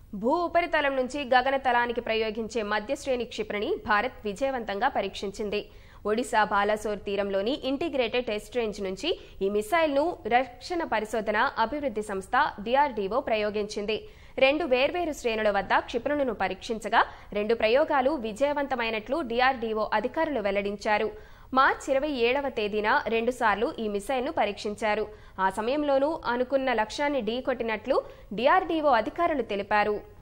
భూ ఉపరితలం నుంచి గగనతలానికి ప్రయోగించే మధ్యశ్రేణి క్షిపణిని భారత్ విజయవంతంగా పరీక్షించింది ఒడిశా బాలాసోర్ తీరంలోని ఇంటిగ్రేటెడ్ టెస్ట్ రేంజ్ నుంచి ఈ మిసైల్ను రక్షణ పరిశోధన అభివృద్ధి సంస్థ డిఆర్డీఓ ప్రయోగించింది రెండు వేర్వేరు శ్రేణుల వద్ద క్షిపణులను పరీక్షించగా రెండు ప్రయోగాలు విజయవంతమైనట్లు డిఆర్డీఓ అధికారులు వెల్లడించారు మార్చి ఇరవై ఏడవ తేదీన రెండుసార్లు ఈ మిసైల్ను పరీక్షించారు ఆ సమయంలోనూ అనుకున్న లక్ష్యాన్ని ఢీకొట్టినట్లు డిఆర్డీఓ అధికారులు తెలిపారు